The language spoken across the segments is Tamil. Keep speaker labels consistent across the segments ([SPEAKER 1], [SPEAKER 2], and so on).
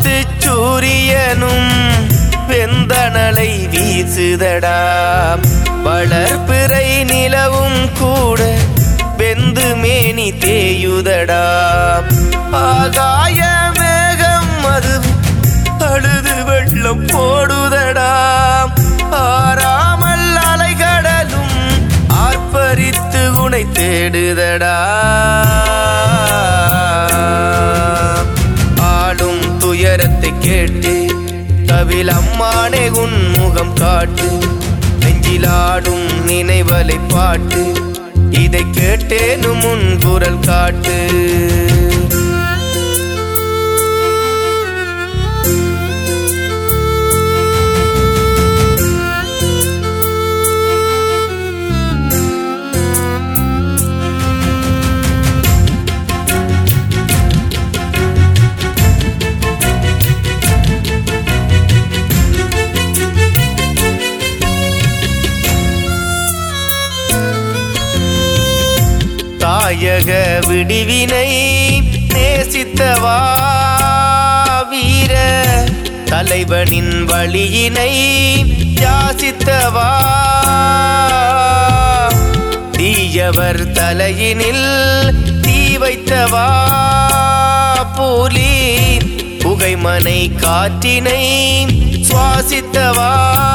[SPEAKER 1] வானத்து சூரியனும் வெந்தனலை வீசுதடா வளர்பிறை நிலவும் கூட வெந்து மேனி தேயுதடா ஆகாய மேகம் அது அழுது வெள்ளம் போடுதடா ஆறாமல் அலைகடலும் ஆர்ப்பரித்து உனை தேடுதடா ஆளும் துயரத்தை கேட்டு கவில் அம்மானே உன் முகம் காட்டு நெஞ்சிலாடும் நினைவலை பாட்டு இதை கேட்டேனும் உன் குரல் காட்டு தாயக விடிவினை நேசித்தவா வீர தலைவனின் வழியினை யாசித்தவா தீயவர் தலையினில் தீ வைத்தவா பூலி புகைமனை காற்றினை சுவாசித்தவா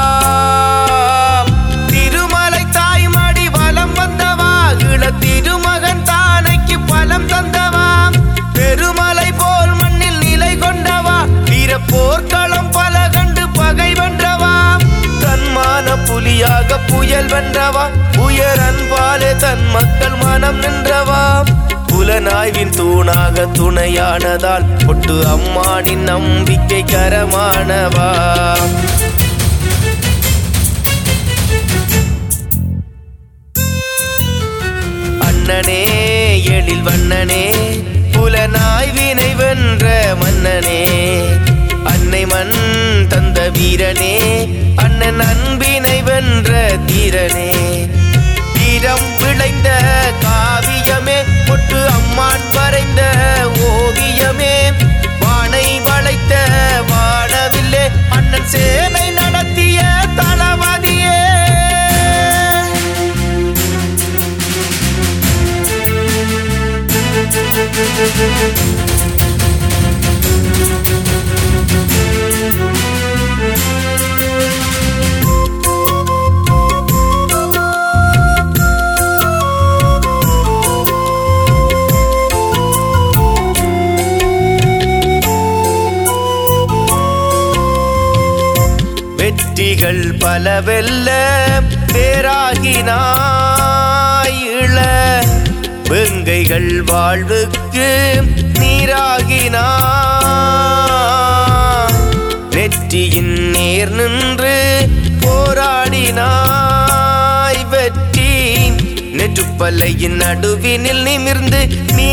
[SPEAKER 1] திருமலை தாய்மடி வலம் வந்தவா இள திருமகன் தானைக்கு பலம் தந்தவா பெருமலை போல் மண்ணில் நிலை கொண்டவா வீர போர்க்களம் பல கண்டு பகை வென்றவா தன்மான புலியாக புயல் வென்றவா உயர் அன்பாலே தன் மக்கள் மனம் நின்றவா புலனாய்வின் தூணாக துணையானதால் பொட்டு அம்மானின் நம்பிக்கை கரமானவா அண்ணனே எழில் வண்ணனே புலனாய்வினை வென்ற மன்னனே அன்னை மண் தந்த வீரனே அண்ணன் அன்பினை வென்ற தீரனே தீரம் விளைந்த காவியமே பொட்டு அம்மான் வரைந்த ஓவியமே வானை வளைத்த வானவில்லே அண்ணன் சேனை நடத்திய தளபதியே வெற்றிகள் பலவெல்ல பேராகினாயிள வெங்கைகள் வாழ்வுக்கு நீராகினா நெற்றியின் நேர் நின்று போராடினாய் வெற்றி நெற்றுப்பல்லையின் நடுவினில் நிமிர்ந்து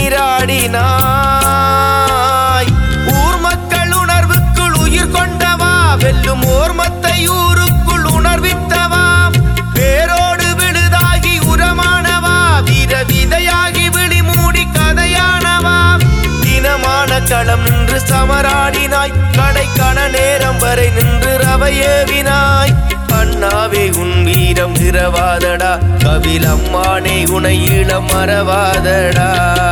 [SPEAKER 1] நீராடினாய் ஊர் மக்கள் உணர்வுக்குள் உயிர் கொண்டவா வெல்லும் ஓர்மத்தை ஊருக்குள் உணர்வித்தவா வேரோடு விழுதாகி உரமானவா வீர விதையாகி விழி மூடி கதையானவா தினமான களம் நின்று சமராடினாய் கடைக்கான நேரம் வரை நின்று ரவையேவினாய் அண்ணாவே உன் வீரம் இரவாதடா கபிலம்மானே உனை இளம் மறவாதடா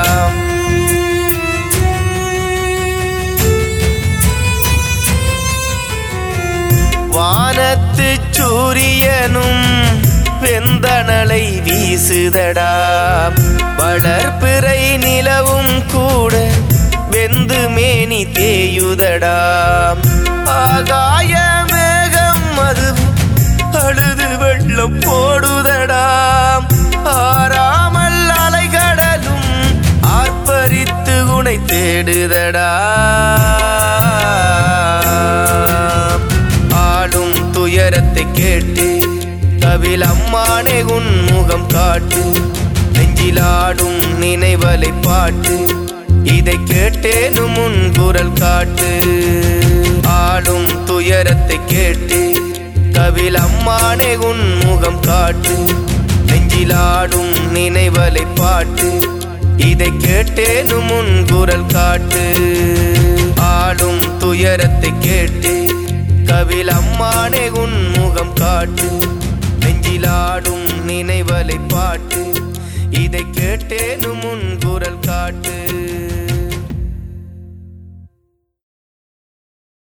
[SPEAKER 1] வானத்து சூரியனும் வெந்தனலை வீசுதடா வளர்பிறை நிலவும் கூட வெந்து மேனி தேயுதடா ஆகாய மேகம் அது அழுது வெள்ளம் போடுதடா ஆறாமல் அலைகடலும் ஆர்ப்பரித்து உனை தேடுதடா ஆளும் துயரத்தை கேட்டு கவில் அம்மானே உன் முகம் காட்டு நெஞ்சிலாடும் நினைவலை பாட்டு இதை கேட்டேனும் உன் குரல் காட்டு ஆளும் துயரத்தை கேட்டு கவில் அம்மானே உன் முகம் காட்டு நெஞ்சிலாடும் நினைவலை பாட்டு இதை கேட்டேனும் உன் குரல் காட்டு ஆடும் துயரத்தை கேட்டு கவில் அம்மானே உன் முகம் காட்டு நெஞ்சிலாடும் நினைவலை பாட்டு இதை கேட்டேனும் உன் குரல் காட்டு